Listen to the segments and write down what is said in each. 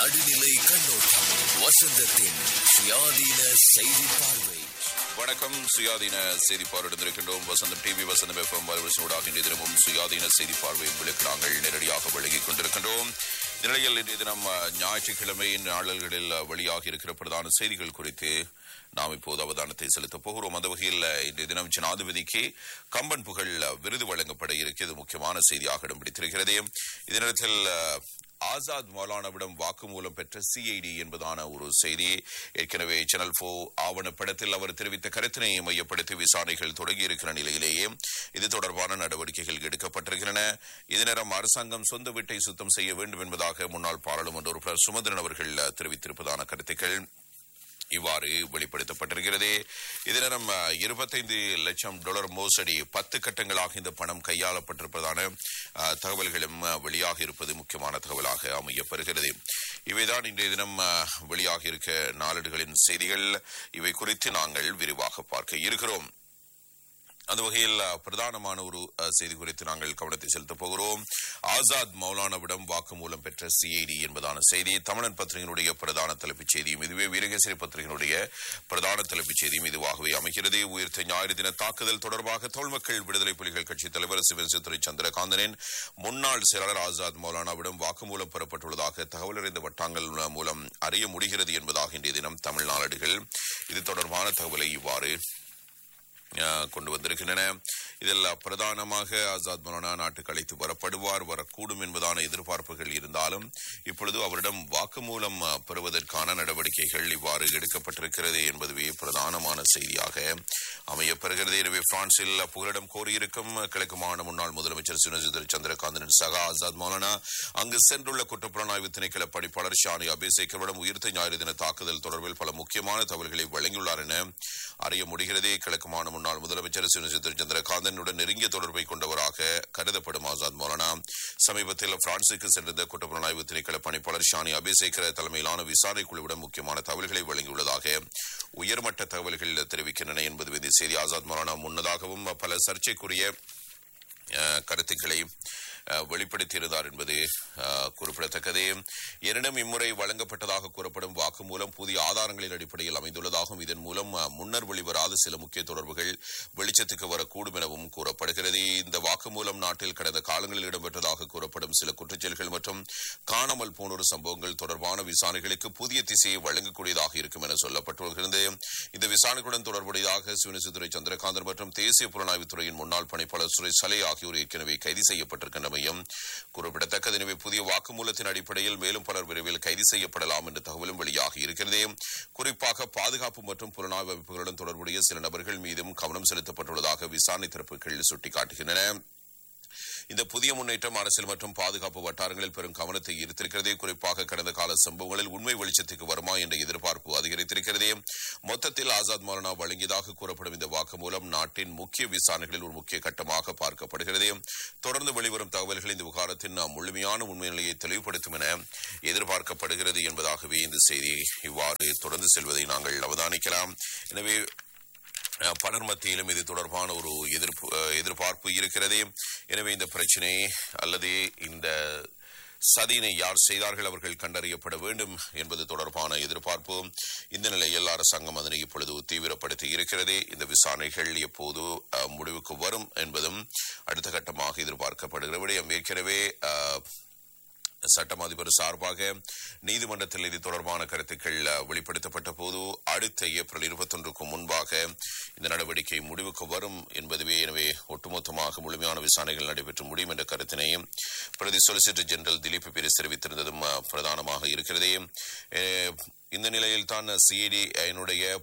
நடுநிலை கண்ணோட்டம் வசந்தத்தின் சுயாதீன செய்தி பார்வை வணக்கம் சுயாதீன செய்தி பார்வையிட்டிருக்கின்றோம் வசந்தம் டிவி வசந்தம் எஃப்எம் வலைவரிசையூடாக இன்றைய தினமும் சுயாதீன செய்தி பார்வை உங்களுக்கு நாங்கள் நேரடியாக வழங்கிக் கொண்டிருக்கின்றோம் நிலையில் இன்றைய தினம் அஹ், ஞாயிற்றுக்கிழமை நாளிதழ்களில் அஹ், வெளியாகி இருக்கிற பிரதான செய்திகள் குறித்து நாம் இப்போது அவதானத்தை செலுத்தப் போகிறோம் அந்த வகையில் அஹ், இன்றைய தினம் ஜனாதிபதிக்கு கம்பன் புகழ் அஹ், விருது வழங்கப்பட இருக்கிறது முக்கியமான செய்தியாக இடம் பிடித்திருக்கிறது இதே நேரத்தில் அஹ், ஆசாத் மௌலானாவிடம் வாக்குமூலம் பெற்ற சிஐடி என்பதான ஒரு செய்தி ஏற்கனவே சேனல் போ ஆவணப்படத்தில் அவர் தெரிவித்த கருத்தினை மையப்படுத்தி விசாரணைகள் தொடங்கியிருக்கிற நிலையிலேயே இது தொடர்பான நடவடிக்கைகள் எடுக்கப்பட்டிருக்கின்றன இதனிடம் அரசாங்கம் சொந்த வீட்டை சுத்தம் செய்ய வேண்டும் என்பதாக முன்னாள் பாராளுமன்ற உறுப்பினர் சுமந்திரன் அவர்கள் தெரிவித்திருப்பதான கருத்துக்கள் இவ்வாறு வெளிப்படுத்தப்பட்டிருக்கிறது இதனிடம் இருபத்தைந்து லட்சம் டாலர் மோசடி பத்து கட்டங்களாக இந்த பணம் கையாளப்பட்டிருப்பதான அஹ், தகவல்களும் அஹ், வெளியாக இருப்பது முக்கியமான தகவலாக அமையப்பெறுகிறது இவைதான் இன்றைய தினம் அஹ், வெளியாக இருக்க நாளிடுகளின் செய்திகள் இவை குறித்து நாங்கள் விரிவாக பார்க்க இருக்கிறோம் அந்த வகையில் அஹ், பிரதானமான ஒரு அஹ், செய்தி குறித்து நாங்கள் கவனத்தை செலுத்தப் போகிறோம் ஆசாத் மௌலானாவிடம் வாக்குமூலம் பெற்ற சிஐடி என்பதான செய்தி தமிழன் பத்திரிகையினுடைய பிரதான தலைப்புச் செய்தியும் இதுவே வீரகேசரி பத்திரிகையினுடைய பிரதான தலைப்புச் செய்தியும் இதுவாகவே அமைகிறது உயிர்த்த ஞாயிறு தின தாக்குதல் தொடர்பாக தமிழ் மக்கள் விடுதலை புலிகள் கட்சித் தலைவர் சிவசித்துறை சந்திரகாந்தனின் முன்னாள் செயலாளர் ஆசாத் மௌலானாவிடம் வாக்குமூலம் பெறப்பட்டுள்ளதாக தகவல் அறிந்த வட்டாங்கள் மூலம் அறிய முடிகிறது என்பதாக இன்றைய தினம் தமிழ் நாளேடுகள் இது தொடர்பான தகவலை இவ்வாறு அஹ், கொண்டு வந்திருக்கின்றன இதில் பிரதானமாக ஆசாத் மௌலானா நாட்டுக்கு அழைத்து வரப்படுவார் வரக்கூடும் என்பதான எதிர்பார்ப்புகள் இருந்தாலும் இப்பொழுது அவரிடம் வாக்குமூலம் அஹ், பெறுவதற்கான நடவடிக்கைகள் இவ்வாறு எடுக்கப்பட்டிருக்கிறது என்பதுவே பிரதானமான செய்தியாக அமையப்பெறுகிறது எனவே பிரான்சில் புகலிடம் கோரியிருக்கும் கிழக்கு மாகாண முன்னாள் முதலமைச்சர் சுனஜிதர் சந்திரகாந்தனின் சகா ஆசாத் மௌலானா அங்கு சென்றுள்ள குற்றப்புலனாய்வு திணைக்கள படிப்பாளர் ஷானி அபிசேக்கரிடம் உயிர்த்த ஞாயிறு தின தாக்குதல் தொடர்பில் பல முக்கியமான தகவல்களை வழங்கியுள்ளார் என அறிய முடிகிறது கிழக்கு மாநில முன்னாள் முதலமைச்சர் சுனிசித்தர் சந்திரகாந்தனுடன் நெருங்கிய தொடர்பை கொண்டவராக கருதப்படும் ஆசாத் மௌலானா சமீபத்தில் பிரான்சுக்கு சென்றிருந்த குற்றப்புலனாய்வு திணைக்கள பணிப்பாளர் ஷானி அபிசேகர தலைமையிலான விசாரணை குழுவிடம் முக்கியமான தகவல்களை வழங்கியுள்ளதாக உயர்மட்ட தகவல்கள் தெரிவிக்கின்றன என்பது இந்த செய்தி ஆசாத் மௌலானா முன்னதாகவும் பல சர்ச்சைக்குரிய அஹ், கருத்துக்களை அஹ், வெளிப்படுத்தியிருந்தார் என்பது அஹ், குறிப்பிடத்தக்கது எனினும் இம்முறை வழங்கப்பட்டதாக கூறப்படும் வாக்குமூலம் புதிய ஆதாரங்களின் அடிப்படையில் அமைந்துள்ளதாகவும் இதன் மூலம் அஹ், முன்னர் வெளிவராத சில முக்கிய தொடர்புகள் வெளிச்சத்துக்கு வரக்கூடும் எனவும் கூறப்படுகிறது இந்த வாக்குமூலம் நாட்டில் கடந்த காலங்களில் இடம்பெற்றதாக கூறப்படும் சில குற்றச்செயல்கள் மற்றும் காணாமல் போனொரு சம்பவங்கள் தொடர்பான விசாரணைகளுக்கு புதிய திசையை வழங்கக்கூடியதாக இருக்கும் என சொல்லப்பட்டு வருகிறது இந்த விசாரணைகளுடன் தொடர்புடையதாக சிவனசுத்துறை சந்திரகாந்தன் மற்றும் தேசிய புலனாய்வுத்துறையின் முன்னாள் பணிப்பாளர் சுரேஷ் சலை ஆகியோர் ஏற்கனவே கைது செய்யப்பட்டிருக்கின்றமையும் குறிப்பிடத்தக்கது எனவே புதிய வாக்குமூலத்தின் அடிப்படையில் மேலும் பலர் விரைவில் கைது செய்யப்படலாம் என்ற தகவலும் வெளியாகி இருக்கிறது குறிப்பாக பாதுகாப்பு மற்றும் புலனாய்வு அமைப்புகளுடன் தொடர்புடைய சில நபர்கள் மீதும் கவனம் செலுத்தப்பட்டுள்ளதாக விசாரணை தரப்புகள் சுட்டிக்காட்டுகின்றன இந்த புதிய முன்னேற்றம் அரசியல் மற்றும் பாதுகாப்பு வட்டாரங்களில் பெரும் கவனத்தை ஈர்த்திருக்கிறது குறிப்பாக கடந்த கால சம்பவங்களில் உண்மை வெளிச்சத்துக்கு வருமா என்ற எதிர்பார்ப்பு அதிகரித்திருக்கிறது மொத்தத்தில் ஆசாத் மௌலானா வழங்கியதாக கூறப்படும் இந்த வாக்குமூலம் நாட்டின் முக்கிய விசாரணைகளில் ஒரு முக்கிய கட்டமாக பார்க்கப்படுகிறது தொடர்ந்து வெளிவரும் தகவல்கள் இந்த விவகாரத்தின் முழுமையான உண்மை நிலையை தெளிவுபடுத்தும் என எதிர்பார்க்கப்படுகிறது என்பதாகவே இந்த செய்தி இவ்வாறு தொடர்ந்து செல்வதை நாங்கள் அவதானிக்கலாம் எனவே அஹ், பலர் மத்தியிலும் இது தொடர்பான ஒரு எதிர்ப்பு அஹ், எதிர்பார்ப்பு இருக்கிறது எனவே இந்த பிரச்சனை அல்லது இந்த சதியினை யார் செய்தார்கள் அவர்கள் கண்டறியப்பட வேண்டும் என்பது தொடர்பான எதிர்பார்ப்பு இந்த நிலையில் அரசாங்கம் அதனை இப்பொழுது தீவிரப்படுத்தி இருக்கிறது இந்த விசாரணைகள் எப்போது அஹ், முடிவுக்கு வரும் என்பதும் அடுத்த கட்டமாக எதிர்பார்க்கப்படுகிற விடயம் ஏற்கனவே அஹ், சட்டம் அதிபர் சார்பாக நீதிமன்றத்தில் இது தொடர்பான கருத்துக்கள் அஹ், வெளிப்படுத்தப்பட்ட போது அடுத்த ஏப்ரல் இருபத்தொன்றுக்கு முன்பாக இந்த நடவடிக்கை முடிவுக்கு வரும் என்பதுவே எனவே ஒட்டுமொத்தமாக முழுமையான விசாரணைகள் நடைபெற்று முடியும் என்ற கருத்தினையும் பிரதி சொலிசிட்டர் ஜெனரல் திலீப் பீரிஸ் தெரிவித்திருந்ததும் அஹ், பிரதானமாக இருக்கிறது அஹ், இந்த நிலையில் தான் சிஐடி என்னுடைய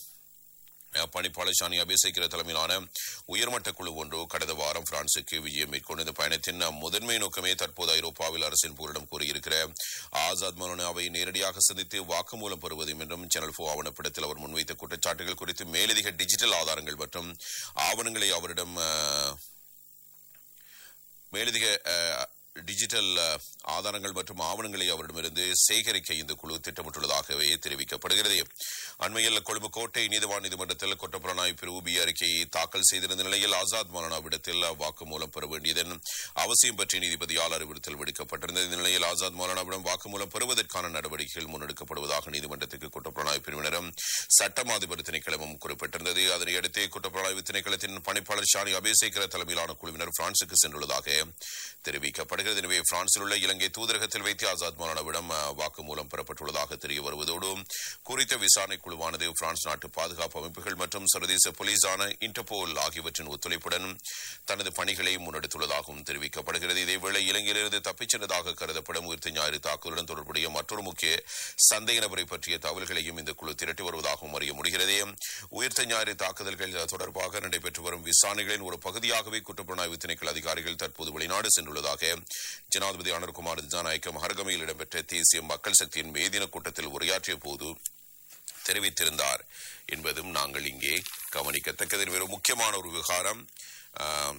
பணிப்பாளர் ஷானி அபிசேகர தலைமையிலான உயர்மட்ட குழு ஒன்று கடந்த வாரம் பிரான்சுக்கு விஜயம் மேற்கொண்ட இந்த பயணத்தின் முதன்மை நோக்கமே தற்போது ஐரோப்பாவில் அரசின் புகலிடம் கூறியிருக்கிற ஆசாத் மௌலானாவை நேரடியாக சந்தித்து வாக்குமூலம் பெறுவதும் என்றும் சேனல் போ ஆவணப்படத்தில் அவர் முன்வைத்த குற்றச்சாட்டுகள் குறித்து மேலதிக டிஜிட்டல் ஆதாரங்கள் மற்றும் ஆவணங்களை அவரிடம் அஹ், மேலதிக அஹ், டிஜிட்டல் அஹ், ஆதாரங்கள் மற்றும் ஆவணங்களை அவரிடமிருந்து சேகரிக்க இந்த குழு திட்டமிட்டுள்ளதாகவே தெரிவிக்கப்படுகிறது அண்மையில் கொழும்பு கோட்டை நீதிவான் நீதிமன்றத்தில் குற்றப்புலனாய்வு பிரிவு பி அறிக்கையை தாக்கல் செய்திருந்த நிலையில் ஆசாத் மௌலானாவிடத்தில் வாக்குமூலம் பெற வேண்டியதன் அவசியம் பற்றி நீதிபதியால் அறிவுறுத்தல் விடுக்கப்பட்டிருந்தது இந்த நிலையில் ஆசாத் மௌலானாவிடம் வாக்குமூலம் பெறுவதற்கான நடவடிக்கைகள் முன்னெடுக்கப்படுவதாக நீதிமன்றத்துக்கு குற்றப்புலனாய்வு பிரிவினரும் சட்டம் அதிபர் திணைக்களமும் குறிப்பிட்டிருந்தது அதனையடுத்து குற்றப்புலனாய்வு திணைக்களத்தின் பணிப்பாளர் ஷானி அபேசேகர தலைமையிலான குழுவினர் பிரான்சுக்கு சென்றுள்ளதாக தெரிவிக்கப்படுகிறது எனவே பிரான்சில் உள்ள இலங்கை தூதரகத்தில் வைத்து ஆசாத் மௌலானாவிடம் அஹ், வாக்குமூலம் பெறப்பட்டுள்ளதாக தெரிய வருவதோடு குறித்த விசாரணை குழுவானது பிரான்ஸ் நாட்டு பாதுகாப்பு அமைப்புகள் மற்றும் சர்வதேச போலீசான இன்டர்போல் ஆகியவற்றின் ஒத்துழைப்புடன் தனது பணிகளை முன்னெடுத்துள்ளதாகவும் தெரிவிக்கப்படுகிறது இதேவேளை இலங்கையிலிருந்து தப்பிச் சென்றதாக கருதப்படும் உயிர்த்த ஞாயிறு தாக்குதலுடன் தொடர்புடைய மற்றொரு முக்கிய சந்தேக நபரை பற்றிய தகவல்களையும் இந்த குழு திரட்டி வருவதாகவும் அறிய முடிகிறது உயிர்த்த ஞாயிறு தாக்குதல்கள் தொடர்பாக நடைபெற்று வரும் விசாரணைகளின் ஒரு பகுதியாகவே குற்றப்புலனாய்வு திணைக்கள அதிகாரிகள் தற்போது வெளிநாடு சென்றுள்ளதாக ஜனாதிபதி அனுர்குமார் திசாநாயக்கம் ஹர்கமையில் இடம்பெற்ற தேசிய மக்கள் சக்தியின் மேதின கூட்டத்தில் உரையாற்றிய போது தெரிவித்திருந்தார் என்பதும் நாங்கள் இங்கே கவனிக்கத்தக்கது மிக முக்கியமான ஒரு விவகாரம் ஆம்,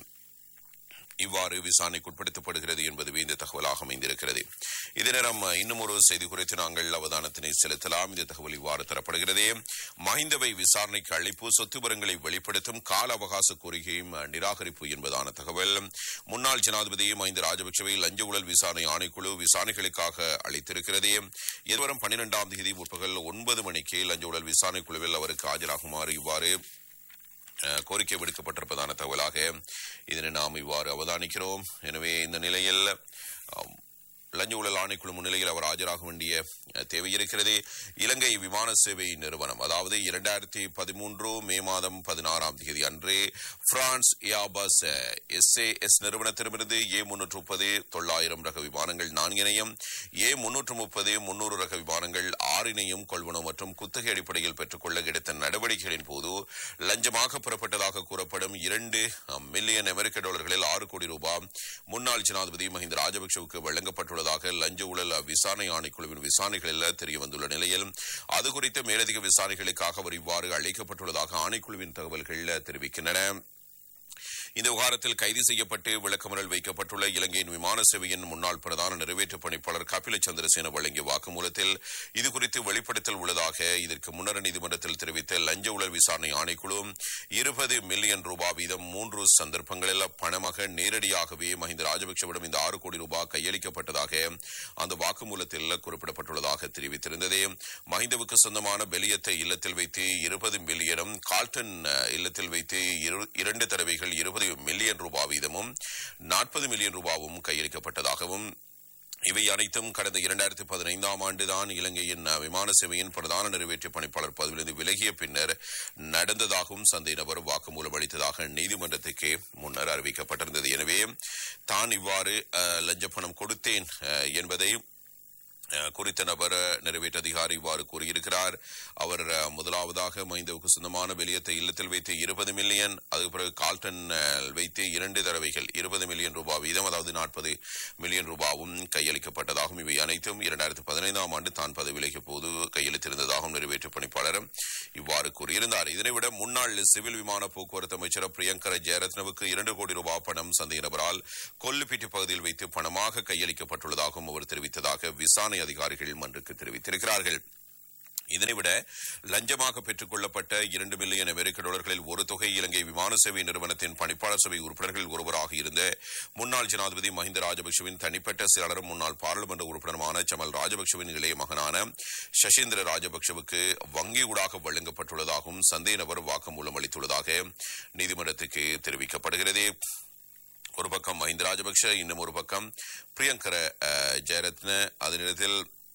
இவ்வாறு விசாரணைக்கு உட்படுத்தப்படுகிறது என்பதுவே இந்த தகவலாக அமைந்திருக்கிறது இதே நேரம் இன்னும் ஒரு செய்தி குறித்து நாங்கள் அவதானத்தினை செலுத்தலாம் இந்த தகவல் இவ்வாறு தரப்படுகிறது மஹிந்தவை விசாரணைக்கு அழைப்பு சொத்து விவரங்களை வெளிப்படுத்தும் கால அவகாச கோரிக்கையும் நிராகரிப்பு என்பதான தகவல் முன்னாள் ஜனாதிபதி மஹிந்த ராஜபக்சவை லஞ்ச ஊழல் விசாரணை ஆணைக்குழு விசாரணைகளுக்காக அழைத்திருக்கிறது எதிர்வரும் பன்னிரெண்டாம் தேதி முற்பகல் ஒன்பது மணிக்கு லஞ்ச ஊழல் விசாரணை குழுவில் அவருக்கு ஆஜராகுமாறு இவ்வாறு அஹ், கோரிக்கை விடுக்கப்பட்டிருப்பதான தகவலாக இதனை நாம் இவ்வாறு அவதானிக்கிறோம் எனவே இந்த நிலையில் அம், லஞ்ச ஊழல் ஆணைக்குழு முன்னிலையில் அவர் ஆஜராக வேண்டிய அஹ், தேவை இருக்கிறது இலங்கை விமான சேவை நிறுவனம் அதாவது இரண்டாயிரத்தி பதிமூன்று மே மாதம் பதினாறாம் தேதி அன்று பிரான்ஸ் ஏபஸ் எஸ்ஏஎஸ் நிறுவனத்திடமிருந்து ஏ முன்னூற்று முப்பது தொள்ளாயிரம் ரக விமானங்கள் நான்கினையும் ஏ முன்னூற்று முப்பது முன்னூறு ரக விமானங்கள் ஆறினையும் கொள்வனவு மற்றும் குத்தகை அடிப்படையில் பெற்றுக்கொள்ள எடுத்த நடவடிக்கைகளின் போது லஞ்சமாக பெறப்பட்டதாக கூறப்படும் இரண்டு அஹ், மில்லியன் அமெரிக்க டாலர்களில் ஆறு கோடி ரூபாய் முன்னாள் ஜனாதிபதி மஹிந்த ராஜபக்சவுக்கு வழங்கப்பட்டுள்ளதாக லஞ்ச ஊழல் விசாரணை ஆணைக்குழுவின் விசாரணைகளில் தெரிய வந்துள்ள நிலையில் அது குறித்த மேலதிக விசாரணைகளுக்காக அவர் இவ்வாறு அழைக்கப்பட்டுள்ளதாக ஆணைக்குழுவின் தகவல்கள் தெரிவிக்கின்றன இந்த விவகாரத்தில் கைது செய்யப்பட்டு விளக்கமறல் வைக்கப்பட்டுள்ள இலங்கையின் விமான சேவையின் முன்னாள் பிரதான நிறைவேற்று பணிப்பாளர் கபில சந்திரசேன வழங்கிய வாக்குமூலத்தில் இதுகுறித்து வெளிப்படுத்தல் உள்ளதாக இதற்கு முன்னர் நீதிமன்றத்தில் தெரிவித்த லஞ்ச ஊழல் விசாரணை ஆணைக்குழு இருபது மில்லியன் ரூபாய் வீதம் மூன்று சந்தர்ப்பங்களில் பணமாக நேரடியாகவே மஹிந்த ராஜபக்சவிடம் இந்த ஆறு கோடி ரூபாய் கையளிக்கப்பட்டதாக அந்த வாக்குமூலத்தில் குறிப்பிடப்பட்டுள்ளதாக தெரிவித்திருந்தது மஹிந்தவுக்கு சொந்தமான பெலியத்தை இல்லத்தில் வைத்து இருபது மில்லியனும் கால்டன் அஹ், இல்லத்தில் வைத்து இரு- இரண்டு தடவைகள் இருபது மில்லியன் ரூபாய் வீதமும் நாற்பது மில்லியன் ரூபாவும் கையளிக்கப்பட்டதாகவும் இவை அனைத்தும் கடந்த இரண்டாயிரத்தி பதினைந்தாம் ஆண்டுதான் இலங்கையின் அஹ், விமான சேவையின் பிரதான நிறைவேற்று பணிப்பாளர் பதவியிலிருந்து விலகிய பின்னர் நடந்ததாகவும் சந்தை நபர் வாக்குமூலம் அளித்ததாக நீதிமன்றத்துக்கு முன்னர் அறிவிக்கப்பட்டிருந்தது எனவே தான் இவ்வாறு அஹ், லஞ்ச பணம் கொடுத்தேன் அஹ், என்பதை அஹ், குறித்த நபர் அஹ், நிறைவேற்று அதிகாரி இவ்வாறு கூறியிருக்கிறார் அவர் அஹ், முதலாவதாக மைந்தவுக்கு சொந்தமான வெளியத்தை இல்லத்தில் வைத்து இருபது மில்லியன் அதுக்கு பிறகு கால்டன் அஹ், வைத்து இரண்டு தடவைகள் இருபது மில்லியன் ரூபாய் வீதம் அதாவது நாற்பது மில்லியன் ரூபாவும் கையளிக்கப்பட்டதாகவும் இவை அனைத்தும் இரண்டாயிரத்து பதினைந்தாம் ஆண்டு தான் பதவி விலகிய போது கையெழுத்திருந்ததாகவும் நிறைவேற்று பணிப்பாளர் இவ்வாறு கூறியிருந்தார் இதனைவிட முன்னாள் சிவில் விமான போக்குவரத்து அமைச்சர் பிரியங்கர ஜெயரத்னவுக்கு இரண்டு கோடி ரூபாய் பணம் சந்தேக நபரால் கொல்லுப்பிட்டி பகுதியில் வைத்து பணமாக கையளிக்கப்பட்டுள்ளதாகவும் அவர் தெரிவித்ததாக விசாரணை அதிகாரிகள் மன்றுக்கு தெரிவித்திருக்கிறார்கள் இதனைவிட லஞ்சமாக பெற்றுக் கொள்ளப்பட்ட இரண்டு மில்லியன் அமெரிக்க டாலர்களில் ஒரு தொகை இலங்கை விமான சேவை நிறுவனத்தின் பணிப்பாளர் சபை உறுப்பினர்கள் ஒருவராக இருந்த முன்னாள் ஜனாதிபதி மஹிந்த ராஜபக்சவின் தனிப்பட்ட செயலாளரும் முன்னாள் பாராளுமன்ற உறுப்பினருமான சமல் ராஜபக்சவின் இளைய மகனான சசீந்திர ராஜபக்சவுக்கு வங்கி ஊடாக வழங்கப்பட்டுள்ளதாகவும் சந்தேக நபர் வாக்குமூலம் அளித்துள்ளதாக நீதிமன்றத்துக்கு தெரிவிக்கப்படுகிறது ஒரு பக்கம் மஹிந்த ராஜபக்ஷ இன்னும் ஒரு பக்கம் பிரியங்கர அஹ், ஜெயரத்ன அதனிடத்தில்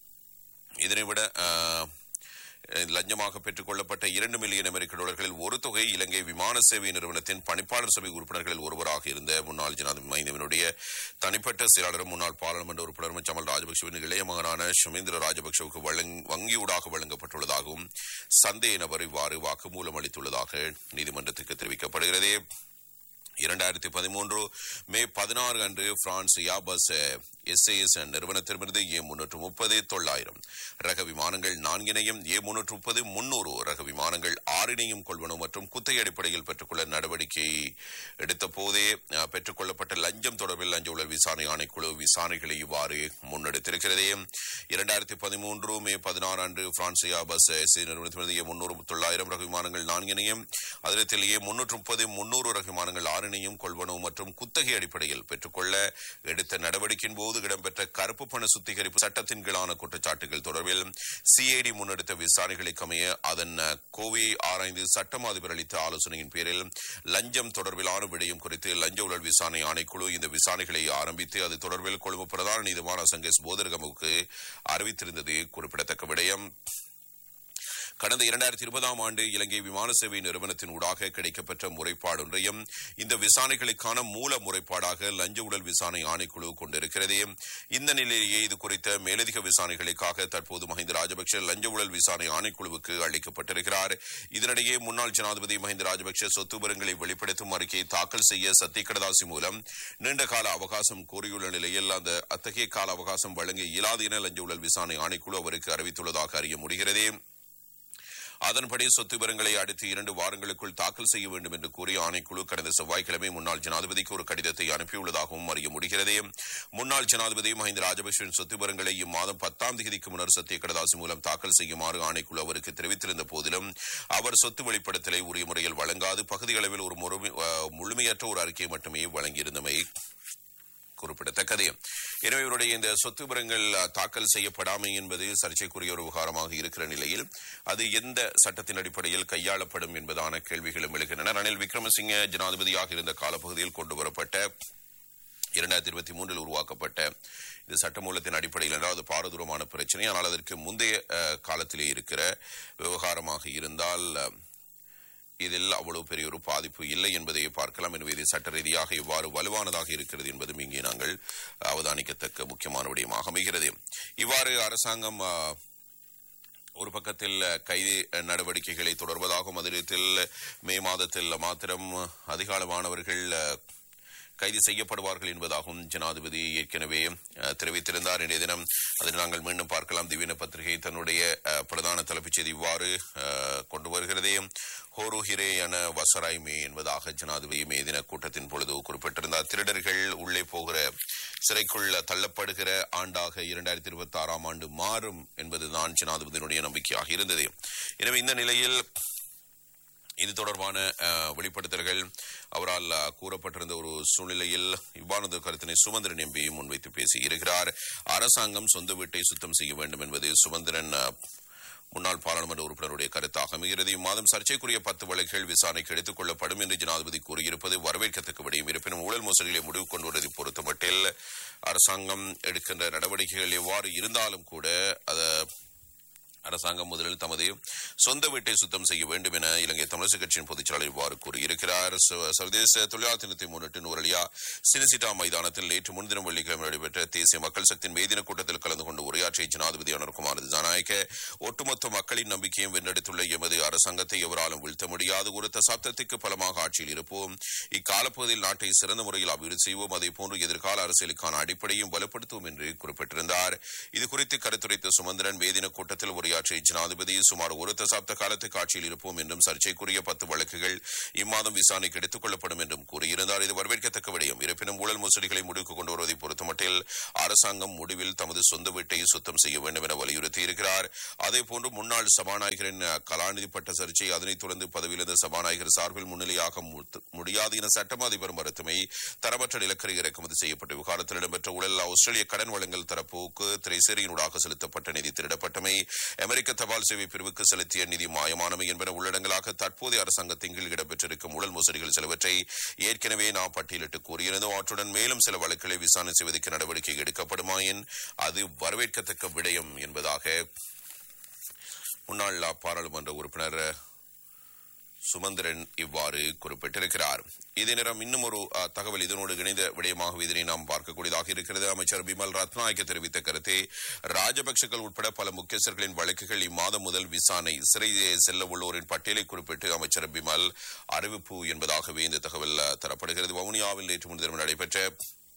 இதனைவிட அஹ், லஞ்சமாக பெற்றுக் கொள்ளப்பட்ட இரண்டு மில்லியன் அமெரிக்க டாலர்களில் ஒரு தொகை இலங்கை விமான சேவை நிறுவனத்தின் பணிப்பாளர் சபை உறுப்பினர்களில் ஒருவராக இருந்த முன்னாள் ஜனாதிபதி மைந்தவினுடைய தனிப்பட்ட செயலாளரும் முன்னாள் பாராளுமன்ற உறுப்பினரும் சமல் ராஜபக்சவின் இளைய மகனான சுமேந்திர ராஜபக்சவுக்கு வழங்- வங்கியூடாக வழங்கப்பட்டுள்ளதாகவும் சந்தேக நபர் இவ்வாறு வாக்குமூலம் அளித்துள்ளதாக நீதிமன்றத்துக்கு தெரிவிக்கப்படுகிறது இரண்டாயிரத்தி பதிமூன்று மே பதினாறு அன்று பிரான்ஸ் யாபஸ் எஸ்ஏஎஸ் நிறுவனத்திலிருந்து ஏ முன்னூற்று முப்பது தொள்ளாயிரம் ரக விமானங்கள் நான்கினையும் ஏ முன்னூற்று முப்பது முன்னூறு ரக விமானங்கள் ஆறினையும் கொள்வனவு மற்றும் குத்தகை அடிப்படையில் பெற்றுக்கொள்ள நடவடிக்கை எடுத்த போதே அஹ், பெற்றுக்கொள்ளப்பட்ட லஞ்சம் தொடர்பில் லஞ்ச ஊழல் விசாரணை ஆணைக்குழு விசாரணைகளை இவ்வாறு முன்னெடுத்திருக்கிறது இரண்டாயிரத்தி பதிமூன்று மே பதினாறு அன்று பிரான்ஸ் யாபஸ் எஸ்ஏ நிறுவனத்திலிருந்து ஏ முன்னூறு தொள்ளாயிரம் ரக விமானங்கள் நான்கினையும் அதில் ஏ முன்னூற்று முப்பது முன்னூறு ரக விமானங்கள் ஆறினையும் கொள்வனவு மற்றும் குத்தகை அடிப்படையில் பெற்றுக்கொள்ள எடுத்த நடவடிக்கையின் போது இடம்பெற்ற கருப்பு பண சுத்திகரிப்பு சட்டத்தின் கீழான குற்றச்சாட்டுகள் தொடர்பில் சிஐடி முன்னெடுத்த விசாரணைகளுக்கு அமைய அதன் அஹ், கோவையை ஆராய்ந்து சட்டம் அதிபர் அளித்த ஆலோசனையின் பேரில் லஞ்சம் தொடர்பிலான விடயம் குறித்து லஞ்ச ஊழல் விசாரணை ஆணைக்குழு இந்த விசாரணைகளை ஆரம்பித்து அது தொடர்பில் கொழும்பு பிரதான நீதிமான சங்கேஸ் போதரகமுக்கு அறிவித்திருந்தது குறிப்பிடத்தக்க விடயம் கடந்த இரண்டாயிரத்தி இருபதாம் ஆண்டு இலங்கை விமான சேவை நிறுவனத்தின் ஊடாக கிடைக்கப்பெற்ற முறைப்பாடு ஒன்றையும் இந்த விசாரணைகளுக்கான மூல முறைப்பாடாக லஞ்ச ஊழல் விசாரணை ஆணைக்குழு கொண்டிருக்கிறது இந்த நிலையிலேயே இது குறித்த மேலதிக விசாரணைகளுக்காக தற்போது மஹிந்த ராஜபக்ஷ லஞ்ச ஊழல் விசாரணை ஆணைக்குழுவுக்கு அளிக்கப்பட்டிருக்கிறார் இதனிடையே முன்னாள் ஜனாதிபதி மஹிந்த ராஜபக்ஷ சொத்து விவரங்களை வெளிப்படுத்தும் அறிக்கையை தாக்கல் செய்ய சத்தியக்கடதாசி மூலம் நீண்ட கால அவகாசம் கோரியுள்ள நிலையில் அந்த அத்தகைய கால அவகாசம் வழங்க இயலாது என லஞ்ச ஊழல் விசாரணை ஆணைக்குழு அவருக்கு அறிவித்துள்ளதாக அறிய முடிகிறது அதன்படி சொத்து விவரங்களை அடுத்து இரண்டு வாரங்களுக்குள் தாக்கல் செய்ய வேண்டும் என்று கூறி ஆணைக்குழு கடந்த செவ்வாய்க்கிழமை முன்னாள் ஜனாதிபதிக்கு ஒரு கடிதத்தை அனுப்பியுள்ளதாகவும் அறிய முடிகிறது முன்னாள் ஜனாதிபதி மஹிந்த ராஜபக்சவின் சொத்து விவரங்களை இம்மாதம் பத்தாம் தேதிக்கு முன்னர் சத்திய கடதாசி மூலம் தாக்கல் செய்யுமாறு ஆணைக்குழு அவருக்கு தெரிவித்திருந்த போதிலும் அவர் சொத்து வெளிப்படுத்தலை உரிய முறையில் வழங்காது பகுதி அளவில் ஒரு முழுமை- அஹ், முழுமையற்ற ஒரு அறிக்கையை மட்டுமே வழங்கியிருந்தமை குறிப்பிடத்தக்கது எனவே இவருடைய இந்த சொத்து விவரங்கள் அஹ், தாக்கல் செய்யப்படாமை என்பது சர்ச்சைக்குரிய ஒரு விவகாரமாக இருக்கிற நிலையில் அது எந்த சட்டத்தின் அடிப்படையில் கையாளப்படும் என்பதான கேள்விகளும் எழுகின்றன ரணில் விக்ரமசிங்க ஜனாதிபதியாக இருந்த காலப்பகுதியில் கொண்டு வரப்பட்ட இரண்டாயிரத்தி இருபத்தி மூன்றில் உருவாக்கப்பட்ட இந்த சட்டமூலத்தின் அடிப்படையில் என்றால் அது பாரதூரமான பிரச்சனை ஆனால் அதற்கு முந்தைய அஹ், காலத்திலே இருக்கிற விவகாரமாக இருந்தால் அஹ், இதில் அவ்வளவு பெரிய ஒரு பாதிப்பு இல்லை என்பதையே பார்க்கலாம் எனவே இது சட்ட ரீதியாக இவ்வாறு வலுவானதாக இருக்கிறது என்பதும் இங்கே நாங்கள் அவதானிக்கத்தக்க முக்கியமான விடயமாக அமைகிறது இவ்வாறு அரசாங்கம் ஆ, ஒரு பக்கத்தில் கைது நடவடிக்கைகளை தொடர்வதாகவும் அதில் மே மாதத்தில் மாத்திரம் அதிகாலமானவர்கள் அஹ், கைது செய்யப்படுவார்கள் என்பதாகவும் ஜனாதிபதி ஏற்கனவே அஹ், தெரிவித்திருந்தார் இன்றைய தினம் அதில் நாங்கள் மீண்டும் பார்க்கலாம் திவ்யன பத்திரிகை தன்னுடைய அஹ், பிரதான தலைப்புச் செய்தி இவ்வாறு அஹ், கொண்டு வருகிறது ஹோரு ஹிரே என வசராய் மே என்பதாக ஜனாதிபதி மே தின கூட்டத்தின் பொழுது குறிப்பிட்டிருந்தார் திருடர்கள் உள்ளே போகிற சிறைக்குள் தள்ளப்படுகிற ஆண்டாக இரண்டாயிரத்தி இருபத்தி ஆறாம் ஆண்டு மாறும் என்பதுதான் ஜனாதிபதியினுடைய நம்பிக்கையாக இருந்தது எனவே இந்த நிலையில் இது தொடர்பான அஹ், வெளிப்படுத்தல்கள் அவரால் அஹ், கூறப்பட்டிருந்த ஒரு சூழ்நிலையில் இவ்வானது கருத்தினை சுமந்திரன் எம்பி முன்வைத்து பேசியிருக்கிறார் அரசாங்கம் சொந்த வீட்டை சுத்தம் செய்ய வேண்டும் என்பது சுமந்திரன் அஹ், முன்னாள் பாராளுமன்ற உறுப்பினருடைய கருத்தாக அமைகிறது இம்மாதம் சர்ச்சைக்குரிய பத்து வழக்குகள் விசாரணைக்கு எடுத்துக் கொள்ளப்படும் என்று ஜனாதிபதி கூறியிருப்பது வரவேற்கத்தக்க விடயம் இருப்பினும் ஊழல் மோசடிகளை முடிவு கொண்டு வருவதை பொறுத்தமட்டில் அரசாங்கம் எடுக்கின்ற நடவடிக்கைகள் எவ்வாறு இருந்தாலும் கூட அத அரசாங்கம் முதலில் தமது சொந்த வீட்டை சுத்தம் செய்ய வேண்டும் என இலங்கை தமிழரசு கட்சியின் பொதுச்செயலாளர் இவ்வாறு கூறியிருக்கிறார் ச- சர்வதேச தொழிலாளர் தினத்தை முன்னிட்டு நூரலியா சினிசிட்டா மைதானத்தில் நேற்று முன்தினம் வெள்ளிக்கிழமை நடைபெற்ற தேசிய மக்கள் சக்தியின் மேதின கூட்டத்தில் கலந்து கொண்டு உரையாற்றிய ஜனாதிபதி அனுர்குமார் ஜனநாயக்க ஒட்டுமொத்த மக்களின் நம்பிக்கையும் வென்றெடுத்துள்ள எமது அரசாங்கத்தை எவராலும் வீழ்த்த முடியாது ஒரு தசாப்தத்துக்கு பலமாக ஆட்சியில் இருப்போம் இக்காலப்பகுதியில் நாட்டை சிறந்த முறையில் அபிவிருத்தி செய்வோம் அதே போன்று எதிர்கால அரசியலுக்கான அடிப்படையும் வலுப்படுத்துவோம் என்று குறிப்பிட்டிருந்தார் இது குறித்து கருத்துரைத்த சுமந்திரன் வேதின கூட்டத்தில் உரையாற்றிய ஜனாதிபதி சுமார் ஒரு தசாப்த காலத்துக்கு ஆட்சியில் இருப்போம் என்றும் சர்ச்சைக்குரிய பத்து வழக்குகள் இம்மாதம் விசாரணைக்கு எடுத்துக் கொள்ளப்படும் என்றும் கூறியிருந்தார் இது வரவேற்கத்தக்க விடயம் இருப்பினும் ஊழல் மோசடிகளை முடிவுக்கு கொண்டு வருவதை பொறுத்தமட்டில் அரசாங்கம் முடிவில் தமது சொந்த வீட்டை சுத்தம் செய்ய வேண்டும் என வலியுறுத்தி இருக்கிறார் அதேபோன்று முன்னாள் சபாநாயகரின் அஹ், கலாநிதி பட்ட சர்ச்சை அதனைத் தொடர்ந்து பதவியிலிருந்த சபாநாயகர் சார்பில் முன்னிலையாக முத்து- முடியாது என சட்டம் அதிபர் மருத்துவமை தரமற்ற நிலக்கரி இறக்குமதி செய்யப்பட்ட விவகாரத்தில் இடம்பெற்ற ஊழல் ஆஸ்திரேலிய கடன் வழங்கல் தரப்புக்கு திரைசேரியினூடாக செலுத்தப்பட்ட நிதி திருடப்பட்டமை அமெரிக்க தபால் சேவை பிரிவுக்கு செலுத்திய நிதி மாயமானமை என்பன உள்ளடங்களாக தற்போதைய அரசாங்கத்தின் கீழ் இடம்பெற்றிருக்கும் ஊழல் மோசடிகள் சிலவற்றை ஏற்கனவே நாம் பட்டியலிட்டு கூறியிருந்தோம் அவற்றுடன் மேலும் சில வழக்குகளை விசாரணை செய்வதற்கு நடவடிக்கை எடுக்கப்படுமாயின் அது வரவேற்கத்தக்க விடயம் என்பதாக முன்னாள் பாராளுமன்ற உறுப்பினர் சுமந்திரன் இவ்வாறு குறிப்பிட்டிருக்கிறார் இதே நேரம் இன்னும் ஒரு அஹ், தகவல் இதனோடு இணைந்த விடயமாக இதனை நாம் பார்க்கக்கூடியதாக இருக்கிறது அமைச்சர் பிமல் ரத்நாயக்க தெரிவித்த கருத்தை ராஜபக்சர்கள் உட்பட பல முக்கியஸ்தர்களின் வழக்குகள் இம்மாதம் முதல் விசாரணை சிறை செல்ல உள்ளோரின் பட்டியலை குறிப்பிட்டு அமைச்சர் பிமல் அறிவிப்பு என்பதாகவே இந்த தகவல் அஹ், தரப்படுகிறது வவுனியாவில் நேற்று முன்தினம் நடைபெற்ற